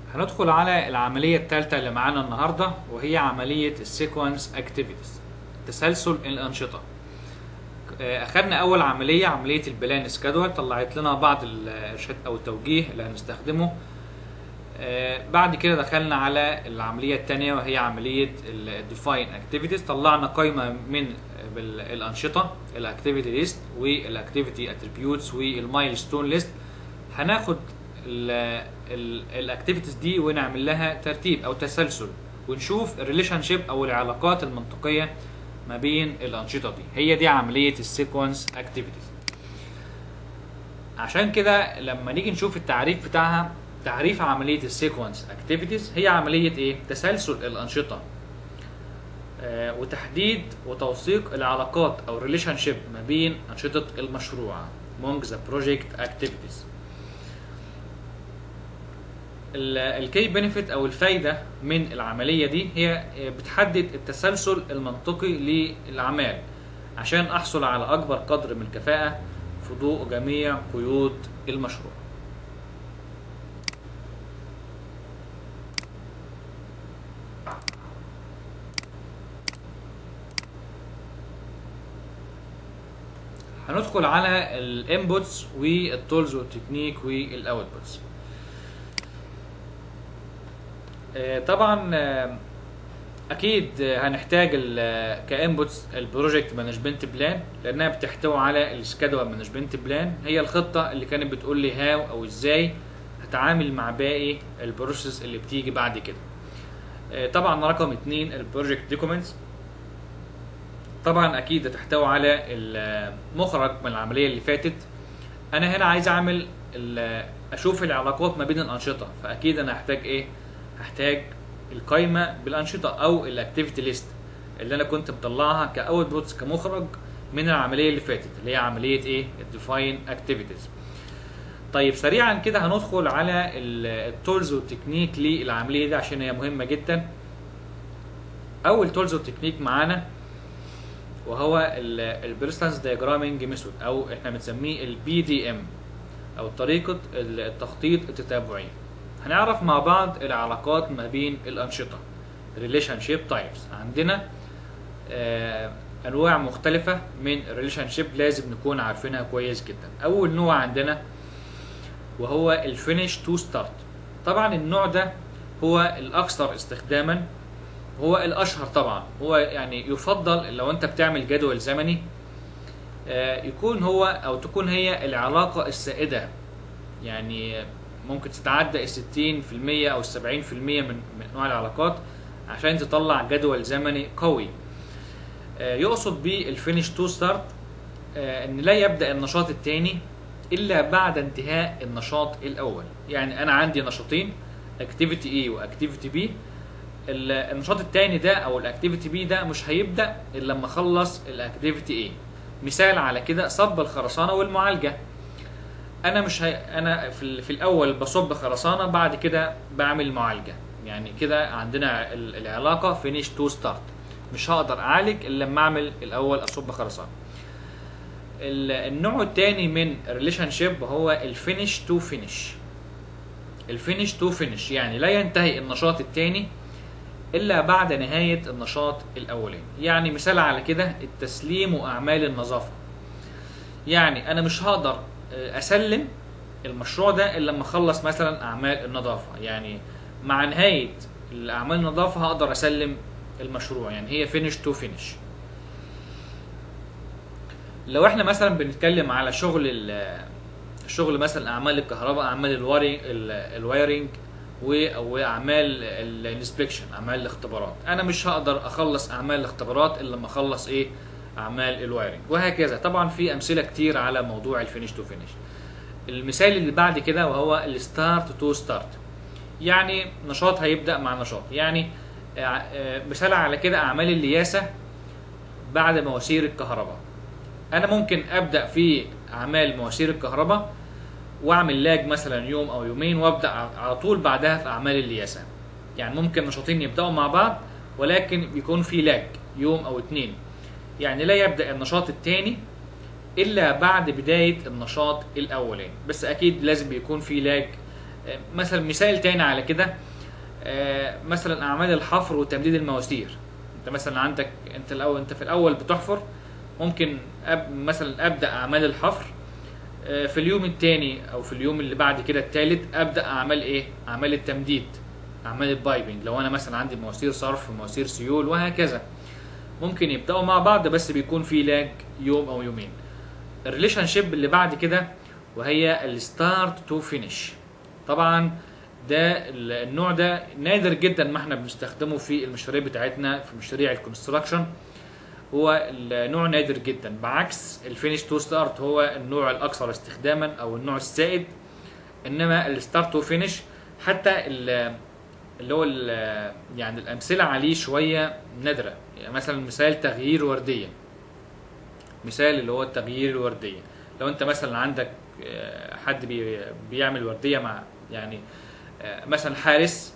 هندخل على العملية الثالثة اللي معانا النهاردة وهي عملية السيكونس اكتيفيتيز تسلسل الأنشطة آه، أخدنا أول عملية عملية البلان سكادول طلعت لنا بعض الإرشاد أو التوجيه اللي هنستخدمه آه، بعد كده دخلنا على العملية الثانية وهي عملية الديفاين اكتيفيتيز طلعنا قائمة من بال- الأنشطة الاكتيفيتي ليست والاكتيفيتي اتريبيوتس والمايلستون ليست هناخد الاكتيفيتيز دي ونعمل لها ترتيب او تسلسل ونشوف الريليشن شيب او العلاقات المنطقيه ما بين الانشطه دي هي دي عمليه السيكونس اكتيفيتيز عشان كده لما نيجي نشوف التعريف بتاعها تعريف عمليه السيكونس اكتيفيتيز هي عمليه ايه تسلسل الانشطه آه، وتحديد وتوثيق العلاقات او الريليشن شيب ما بين انشطه المشروع among the project activities الكي بنفيت او الفايده من العمليه دي هي بتحدد التسلسل المنطقي للاعمال عشان احصل على اكبر قدر من الكفاءه في ضوء جميع قيود المشروع هندخل على الانبوتس والتولز والتكنيك والاوتبوتس آه، طبعا آه، اكيد آه، هنحتاج ال- كانبوتس البروجكت مانجمنت بلان لانها بتحتوي على السكادول مانجمنت بلان هي الخطه اللي كانت بتقول لي هاو او ازاي هتعامل مع باقي البروسيس اللي بتيجي بعد كده آه، طبعا رقم اتنين البروجكت دوكيومنتس طبعا اكيد هتحتوي على المخرج من العمليه اللي فاتت انا هنا عايز اعمل ال- اشوف العلاقات ما بين الانشطه فاكيد انا هحتاج ايه هحتاج القائمه بالانشطه او الاكتيفيتي ليست اللي انا كنت مطلعها كاوتبوتس كمخرج من العمليه اللي فاتت اللي هي عمليه ايه الديفاين اكتيفيتيز طيب سريعا كده هندخل على التولز والتكنيك للعمليه دي عشان هي مهمه جدا اول تولز وتكنيك معانا وهو البريستانس دايجرامينج ميثود او احنا بنسميه البي دي ام او طريقه التخطيط التتابعي هنعرف مع بعض العلاقات ما بين الانشطه ريليشن شيب تايبس عندنا آه انواع مختلفه من الريليشن شيب لازم نكون عارفينها كويس جدا اول نوع عندنا وهو الفينيش تو ستارت طبعا النوع ده هو الاكثر استخداما هو الاشهر طبعا هو يعني يفضل لو انت بتعمل جدول زمني آه، يكون هو او تكون هي العلاقه السائده يعني ممكن تتعدى ال 60% او ال 70% من من انواع العلاقات عشان تطلع جدول زمني قوي آه، يقصد بيه الفينش تو ستارت ان لا يبدا النشاط الثاني الا بعد انتهاء النشاط الاول يعني انا عندي نشاطين اكتيفيتي اي واكتيفيتي بي ال- النشاط التاني ده او الاكتيفيتي بي ده مش هيبدا الا لما اخلص الاكتيفيتي ايه مثال على كده صب الخرسانه والمعالجه انا مش هي... انا في, ال... في الاول بصب خرسانه بعد كده بعمل معالجه يعني كده عندنا ال- العلاقه فينيش تو ستارت مش هقدر اعالج الا لما اعمل الاول اصب خرسانه ال- النوع الثاني من ريليشن شيب هو الفينيش تو فينيش الفينيش تو فينيش يعني لا ينتهي النشاط الثاني الا بعد نهايه النشاط الاولاني يعني مثال على كده التسليم واعمال النظافه يعني انا مش هقدر آه، اسلم المشروع ده الا لما اخلص مثلا اعمال النظافه يعني مع نهايه الاعمال النظافه هقدر اسلم المشروع يعني هي فينيش تو فينيش لو احنا مثلا بنتكلم على شغل ال- الشغل مثلا اعمال الكهرباء اعمال الواري ال- الوايرنج و- واعمال الانسبكشن اعمال الاختبارات انا مش هقدر اخلص اعمال الاختبارات الا لما اخلص ايه اعمال الوايرنج وهكذا طبعا في امثله كتير على موضوع الفينيش تو فينيش المثال اللي بعد كده وهو الستارت تو ستارت يعني نشاط هيبدا مع نشاط يعني آه، آه، مثال على كده اعمال الياسه بعد مواسير الكهرباء انا ممكن ابدا في اعمال مواسير الكهرباء واعمل لاج مثلا يوم او يومين وابدا على طول بعدها في اعمال الياسه يعني ممكن نشاطين يبداوا مع بعض ولكن بيكون في لاج يوم او اتنين يعني لا يبدا النشاط الثاني الا بعد بدايه النشاط الاولاني بس اكيد لازم بيكون في لاج آه، مثلا مثال تاني على كده آه، مثلا اعمال الحفر وتمديد المواسير انت مثلا عندك انت الاول انت في الاول بتحفر ممكن أب مثلا ابدا اعمال الحفر آه، في اليوم الثاني او في اليوم اللي بعد كده الثالث ابدا اعمال ايه اعمال التمديد اعمال البايبنج لو انا مثلا عندي مواسير صرف ومواسير سيول وهكذا ممكن يبداوا مع بعض بس بيكون في لاج يوم او يومين الريليشن شيب اللي بعد كده وهي الستارت تو فينيش طبعا ده ال- النوع ده نادر جدا ما احنا بنستخدمه في المشاريع بتاعتنا في مشاريع الكونستراكشن هو النوع نادر جدا بعكس الفينيش تو ستارت هو النوع الاكثر استخداما او النوع السائد انما الستارت تو فينيش حتى ال- اللي هو ال- يعني الامثله عليه شويه نادره يعني مثلا مثال تغيير ورديه مثال اللي هو التغيير الورديه لو انت مثلا عندك آه، حد بي- بيعمل ورديه مع يعني آه، مثلا حارس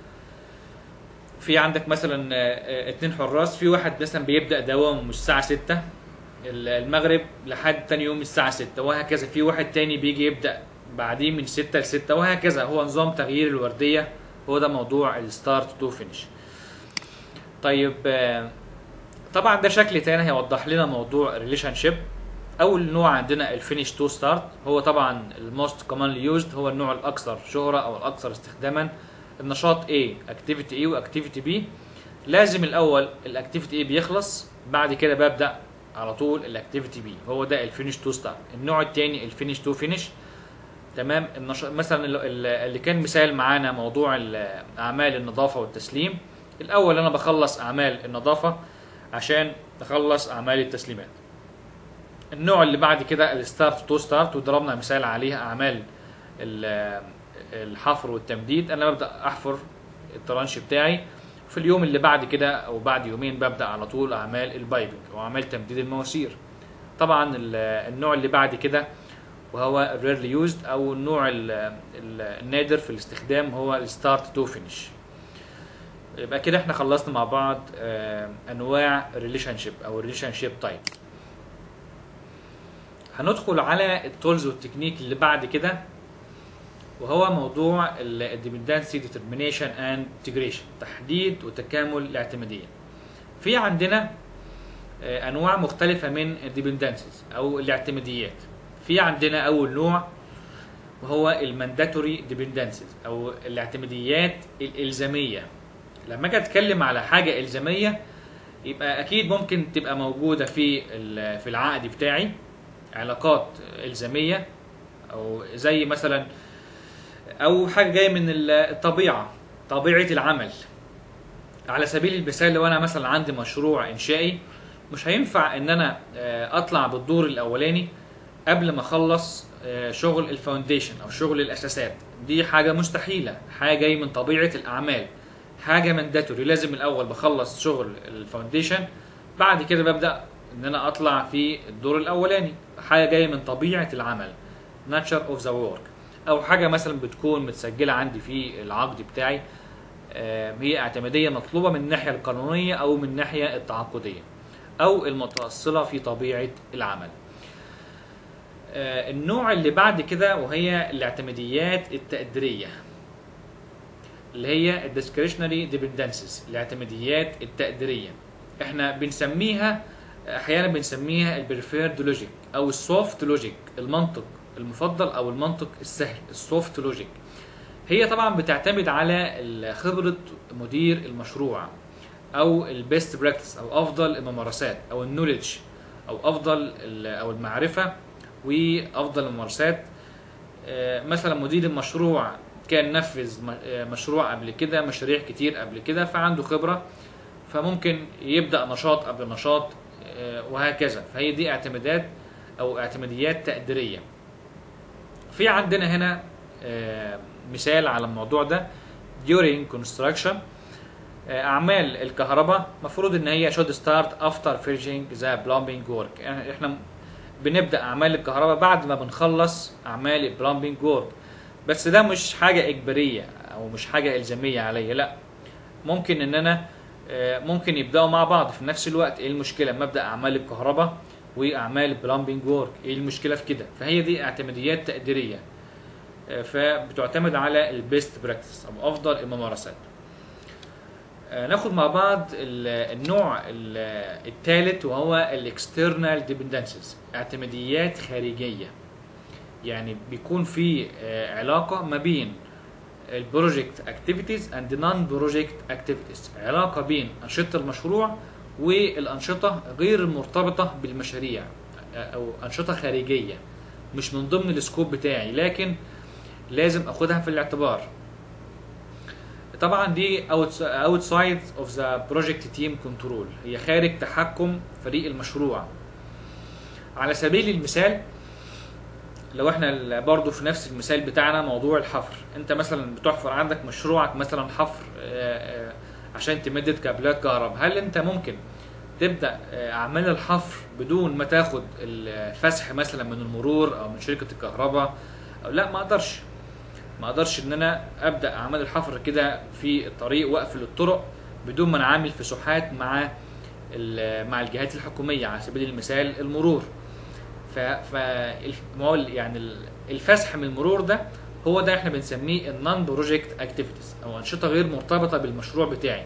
في عندك مثلا آه، آه، اتنين حراس في واحد مثلا بيبدا دوامه من الساعه 6 ال- المغرب لحد تاني يوم الساعه 6 وهكذا في واحد تاني بيجي يبدا بعديه من 6 ل 6 وهكذا هو نظام تغيير الورديه هو ده موضوع الستارت تو فينيش طيب آه، طبعا ده شكل تاني هيوضح لنا موضوع الريليشن شيب اول نوع عندنا الفينيش تو ستارت هو طبعا الموست كومنلي يوزد هو النوع الاكثر شهره او الاكثر استخداما النشاط A اكتيفيتي A واكتيفيتي B لازم الاول الاكتيفيتي A بيخلص بعد كده ببدا على طول الاكتيفيتي B هو ده الفينيش تو ستارت النوع الثاني الفينيش تو فينيش تمام النشاط مثلا ال- ال- اللي كان مثال معانا موضوع ال- اعمال النظافه والتسليم الاول انا بخلص اعمال النظافه عشان اخلص اعمال التسليمات النوع اللي بعد كده الستارت تو ستارت وضربنا مثال عليها اعمال ال- الحفر والتمديد انا ببدا احفر الترانش بتاعي في اليوم اللي بعد كده او بعد يومين ببدا على طول اعمال البايبنج واعمال تمديد المواسير طبعا ال- النوع اللي بعد كده وهو الريرلي يوزد او النوع ال- ال- النادر في الاستخدام هو الستارت تو فينيش يبقى كده احنا خلصنا مع بعض آه، انواع الريليشن شيب او الريليشن شيب تايب هندخل على التولز والتكنيك اللي بعد كده وهو موضوع الديبندنسي ديترمينيشن اند انتجريشن تحديد وتكامل الاعتماديه في عندنا آه، انواع مختلفه من الديبندنسيز او الاعتماديات في عندنا اول نوع وهو المانداتوري ديبندنسيز او الاعتماديات الالزاميه لما اجي اتكلم على حاجه الزاميه يبقى اكيد ممكن تبقى موجوده في ال- في العقد بتاعي علاقات الزاميه او زي مثلا او حاجه جايه من ال- الطبيعه طبيعه العمل على سبيل المثال لو انا مثلا عندي مشروع انشائي مش هينفع ان انا آه، اطلع بالدور الاولاني قبل ما اخلص آه، شغل الفاونديشن او شغل الاساسات دي حاجه مستحيله حاجه جايه من طبيعه الاعمال حاجه مانداتوري لازم الاول بخلص شغل الفاونديشن بعد كده ببدا ان انا اطلع في الدور الاولاني حاجه جايه من طبيعه العمل nature of the work او حاجه مثلا بتكون متسجله عندي في العقد بتاعي آه، هي اعتماديه مطلوبه من الناحيه القانونيه او من الناحيه التعاقديه او المتاصله في طبيعه العمل آه، النوع اللي بعد كده وهي الاعتماديات التقديريه اللي هي الديسكريشنري ديبندنسز الاعتماديات التقديريه احنا بنسميها احيانا بنسميها البريفيرد لوجيك او السوفت لوجيك المنطق المفضل او المنطق السهل السوفت لوجيك هي طبعا بتعتمد على خبره مدير المشروع او البيست براكتس او افضل الممارسات او النولج او افضل ال- او المعرفه وافضل الممارسات آه، مثلا مدير المشروع كان نفذ م- آه، مشروع قبل كده مشاريع كتير قبل كده فعنده خبره فممكن يبدا نشاط قبل نشاط آه، وهكذا فهي دي اعتمادات او اعتماديات تقديريه في عندنا هنا آه، مثال على الموضوع ده during construction آه، اعمال الكهرباء مفروض ان هي should start after finishing the plumbing work يعني احنا بنبدا اعمال الكهرباء بعد ما بنخلص اعمال البلامبنج وورك بس ده مش حاجه اجباريه او مش حاجه الزاميه عليا لا ممكن ان انا آه، ممكن يبداوا مع بعض في نفس الوقت ايه المشكله ما ابدا اعمال الكهرباء واعمال البلامبنج وورك ايه المشكله في كده فهي دي اعتماديات تقديريه آه، فبتعتمد على البيست براكتس او افضل الممارسات آه، ناخد مع بعض ال- النوع الثالث وهو الاكسترنال ديبندنسز اعتماديات خارجيه يعني بيكون في آه، علاقه ما بين البروجكت اكتيفيتيز اند نون بروجكت اكتيفيتيز علاقه بين انشطه المشروع والانشطه غير المرتبطه بالمشاريع آه، او انشطه خارجيه مش من ضمن السكوب بتاعي لكن لازم اخدها في الاعتبار طبعا دي outside of the project team control هي خارج تحكم فريق المشروع على سبيل المثال لو احنا ال- برضو في نفس المثال بتاعنا موضوع الحفر انت مثلا بتحفر عندك مشروعك مثلا حفر آه، آه، عشان تمدد كابلات كهرباء هل انت ممكن تبدا آه، اعمال الحفر بدون ما تاخد الفسح مثلا من المرور او من شركه الكهرباء أو لا ما اقدرش ما اقدرش ان انا ابدا اعمال الحفر كده في الطريق واقفل الطرق بدون ما نعامل في سحات مع ال- مع الجهات الحكوميه على سبيل المثال المرور ف ف الف- ما هو ال- يعني ال- الفسح من المرور ده هو ده احنا بنسميه النون بروجكت اكتيفيتيز او انشطه غير مرتبطه بالمشروع بتاعي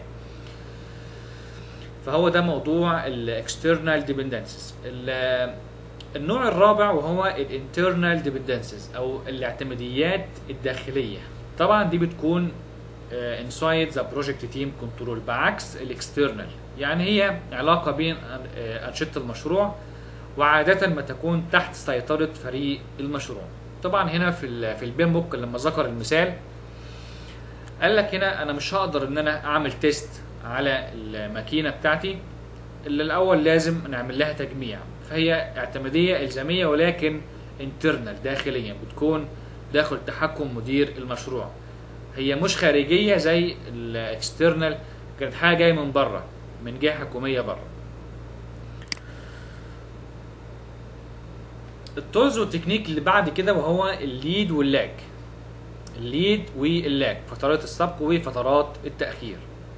فهو ده موضوع الاكسترنال ديبندنسز النوع الرابع وهو الانترنال ديبندنسز او الاعتماديات الداخليه طبعا دي بتكون انسايد ذا بروجكت تيم كنترول بعكس الاكسترنال يعني هي علاقه بين آه، انشطه المشروع وعاده ما تكون تحت سيطره فريق المشروع طبعا هنا في ال في البين بوك لما ذكر المثال قال لك هنا انا مش هقدر ان انا اعمل تيست على الماكينه بتاعتي اللي الاول لازم نعمل لها تجميع فهي اعتماديه الزاميه ولكن انترنال داخليا بتكون داخل تحكم مدير المشروع هي مش خارجيه زي الاكسترنال كانت حاجه جايه من بره من جهه حكوميه بره التولز والتكنيك اللي بعد كده وهو الليد واللاج الليد واللاج فترات السبق وفترات التاخير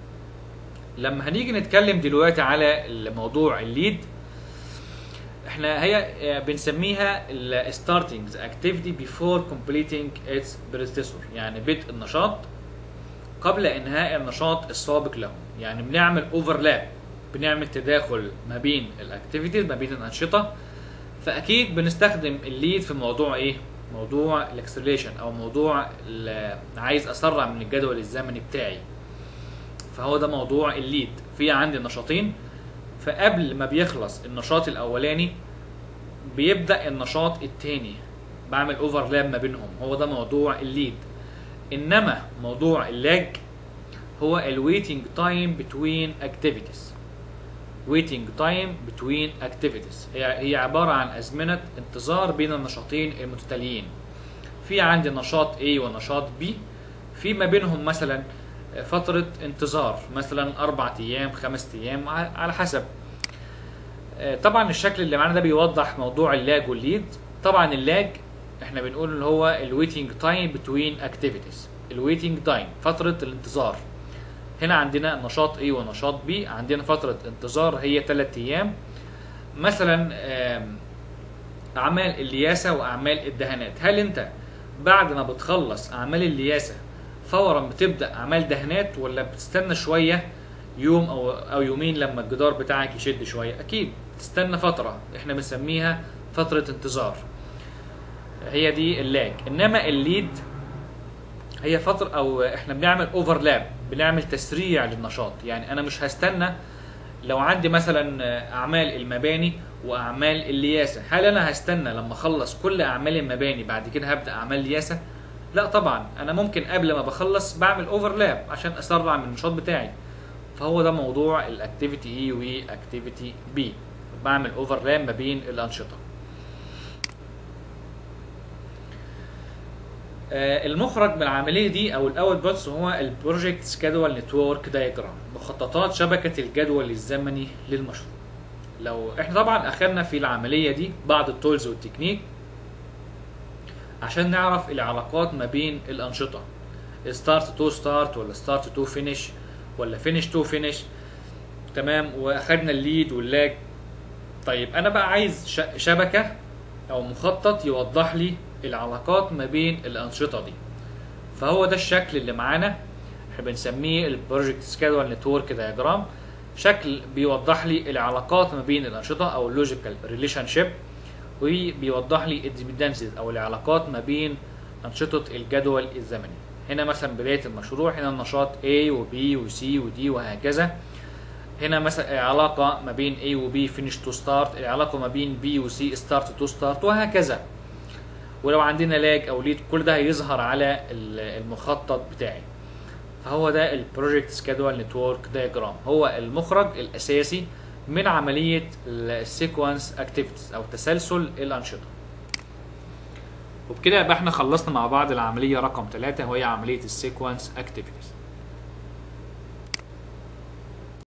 لما هنيجي نتكلم دلوقتي على الموضوع الليد احنا هي بنسميها ال starting the activity before completing its predecessor يعني بدء النشاط قبل انهاء النشاط السابق له يعني بنعمل اوفرلاب بنعمل تداخل ما بين الاكتيفيتيز ما بين الانشطه فاكيد بنستخدم الليد في موضوع ايه موضوع الاكسلريشن او موضوع ال- عايز اسرع من الجدول الزمني بتاعي فهو ده موضوع الليد في عندي نشاطين فقبل ما بيخلص النشاط الاولاني بيبدا النشاط التاني بعمل اوفرلاب ما بينهم هو ده موضوع الليد انما موضوع اللاج هو الويتنج تايم بتوين اكتيفيتيز waiting time between activities هي هي عبارة عن أزمنة انتظار بين النشاطين المتتاليين في عندي نشاط A ونشاط B في ما بينهم مثلا فترة انتظار مثلا أربع أيام خمس أيام ع- على حسب آه، طبعا الشكل اللي معانا ده بيوضح موضوع اللاج والليد طبعا اللاج احنا بنقول اللي هو الويتنج تايم بتوين اكتيفيتيز الويتنج تايم فترة الانتظار هنا عندنا نشاط A ونشاط B عندنا فترة انتظار هي 3 أيام مثلا آم، أعمال الياسة وأعمال الدهانات هل أنت بعد ما بتخلص أعمال الياسة فورا بتبدأ أعمال دهانات ولا بتستنى شوية يوم أو أو يومين لما الجدار بتاعك يشد شوية أكيد تستنى فترة إحنا بنسميها فترة انتظار هي دي اللاج إنما الليد هي فترة او احنا بنعمل اوفرلاب بنعمل تسريع للنشاط يعني انا مش هستنى لو عندي مثلا اعمال المباني واعمال الياسة هل انا هستنى لما اخلص كل اعمال المباني بعد كده هبدا اعمال الياسة لا طبعا انا ممكن قبل ما بخلص بعمل اوفرلاب عشان اسرع من النشاط بتاعي فهو ده موضوع الاكتيفيتي اي واكتيفيتي بي بعمل اوفرلاب ما بين الانشطه آه، المخرج من العمليه دي او الاول بوتس هو البروجكت سكادول نتورك دايجرام مخططات شبكه الجدول الزمني للمشروع لو احنا طبعا اخذنا في العمليه دي بعض التولز والتكنيك عشان نعرف العلاقات ما بين الانشطه ستارت تو ستارت ولا ستارت تو فينيش ولا فينيش تو فينيش تمام واخدنا الليد واللاج طيب انا بقى عايز ش- شبكه او مخطط يوضح لي العلاقات ما بين الانشطه دي فهو ده الشكل اللي معانا احنا بنسميه البروجكت سكادول نتورك دايجرام شكل بيوضح لي العلاقات ما بين الانشطه او اللوجيكال ريليشن شيب وبيوضح لي الديبندنسز او العلاقات ما بين انشطه الجدول الزمني هنا مثلا بدايه المشروع هنا النشاط A و B و C و D وهكذا هنا مثلا علاقة ما بين A و B finish to start العلاقة ما بين B و C start to start وهكذا ولو عندنا لاج او ليد كل ده هيظهر على المخطط بتاعي فهو ده البروجكت سكادول نتورك دايجرام هو المخرج الاساسي من عملية السيكونس اكتيفيتيز او تسلسل الانشطة وبكده يبقى احنا خلصنا مع بعض العملية رقم ثلاثة وهي عملية السيكونس اكتيفيتيز